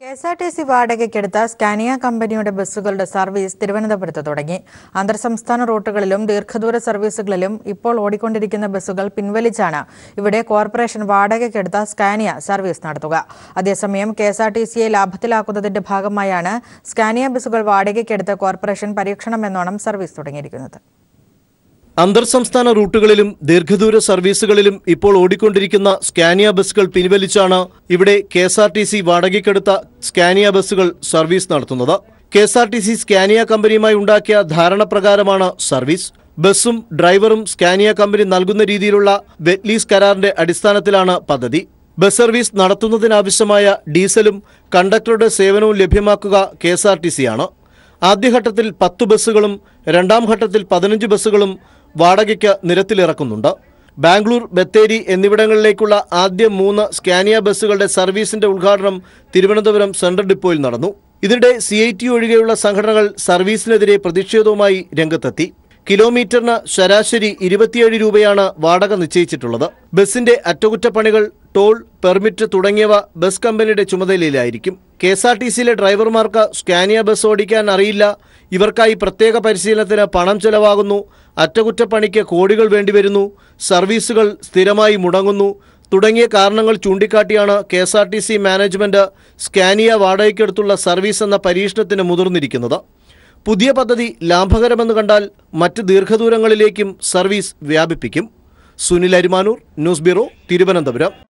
K S R T C വാടകയ്ക്കെടുത്ത Scania കമ്പനിയുടെ ബസ്സുകളുടെ സർവീസ് തിരുവനന്തപുരത്ത് തുടങ്ങി അന്തർ സംസ്ഥാന റൂട്ടുകളിലും ദീർഘദൂര സർവീസുകളിലും ഇപ്പോൾ ഓടിക്കൊണ്ടിരിക്കുന്ന ബസ്സുകൾ പിൻവലിച്ചാണ് ഇവിടെ കോർപ്പറേഷൻ വാടകയ്ക്കെടുത്ത സ്കാനിയ സർവീസ് നടത്തുക അതേസമയം കെ എസ് ആർ ടി സിയെ ലാഭത്തിലാക്കുന്നതിന്റെ ഭാഗമായാണ് സ്കാനിയ ബസ്സുകൾ വാടകയ്ക്കെടുത്ത് കോർപ്പറേഷൻ പരീക്ഷണമെന്നോണം സർവീസ് തുടങ്ങിയിരിക്കുന്നത് അന്തർ സംസ്ഥാന റൂട്ടുകളിലും ദീർഘദൂര സർവീസുകളിലും ഇപ്പോൾ ഓടിക്കൊണ്ടിരിക്കുന്ന സ്കാനിയ ബസ്സുകൾ പിൻവലിച്ചാണ് ഇവിടെ K S R T C വാടകയ്ക്കെടുത്ത സ്കാനിയ ബസ്സുകൾ സർവീസ് നടത്തുന്നത് K S R T C Scania കമ്പനിയുമായി ഉണ്ടാക്കിയ ധാരണപ്രകാരമാണ് സർവീസ് ബസ്സും ഡ്രൈവറും സ്കാനിയ കമ്പനി നൽകുന്ന രീതിയിലുള്ള വെറ്റ് ലീസ് കരാറിന്റെ അടിസ്ഥാനത്തിലാണ് പദ്ധതി ബസ് സർവീസ് നടത്തുന്നതിനാവശ്യമായ ഡീസലും കണ്ടക്ടറുടെ സേവനവും ലഭ്യമാക്കുക കെ എസ് ആർ ടി സിയാണ് ആദ്യഘട്ടത്തിൽ പത്ത് ബസ്സുകളും രണ്ടാം ഘട്ടത്തിൽ പതിനഞ്ച് ബസ്സുകളും വാടകയ്ക്ക് നിരത്തിലിറക്കുന്നുണ്ട് ബാംഗ്ലൂർ ബത്തേരി എന്നിവിടങ്ങളിലേക്കുള്ള ആദ്യ മൂന്ന് സ്കാനിയ ബസ്സുകളുടെ സർവീസിന്റെ ഉദ്ഘാടനം തിരുവനന്തപുരം സെൻട്രൽ ഡിപ്പോയിൽ നടന്നു ഇതിനിടെ സി ഐ ടി ഒഴികെയുള്ള സംഘടനകൾ സർവീസിനെതിരെ പ്രതിഷേധവുമായി രംഗത്തെത്തി കിലോമീറ്ററിന് ശരാശരി ഇരുപത്തിയേഴ് രൂപയാണ് വാടക നിശ്ചയിച്ചിട്ടുള്ളത് ബസിന്റെ അറ്റകുറ്റപ്പണികൾ ടോൾ പെർമിറ്റ് തുടങ്ങിയവ ബസ് കമ്പനിയുടെ ചുമതലയിലായിരിക്കും കെ എസ് ആർ ടി സിയിലെ ഡ്രൈവർമാർക്ക് സ്കാനിയ ബസ് ഓടിക്കാൻ അറിയില്ല ഇവർക്കായി പ്രത്യേക പരിശീലനത്തിന് പണം ചെലവാകുന്നു അറ്റകുറ്റപ്പണിക്ക് കോടികൾ വേണ്ടിവരുന്നു സർവീസുകൾ സ്ഥിരമായി മുടങ്ങുന്നു തുടങ്ങിയ കാരണങ്ങൾ ചൂണ്ടിക്കാട്ടിയാണ് K S R T C management Scania വാടകയ്ക്കെടുത്തുള്ള സർവീസ് എന്ന പരീക്ഷണത്തിന് മുതിർന്നിരിക്കുന്നത് പുതിയ പദ്ധതി ലാഭകരമെന്ന് കണ്ടാൽ മറ്റ് ദീർഘദൂരങ്ങളിലേക്കും സർവീസ് വ്യാപിപ്പിക്കും സുനിൽ അരിമാനൂർ ന്യൂസ് ബ്യൂറോ തിരുവനന്തപുരം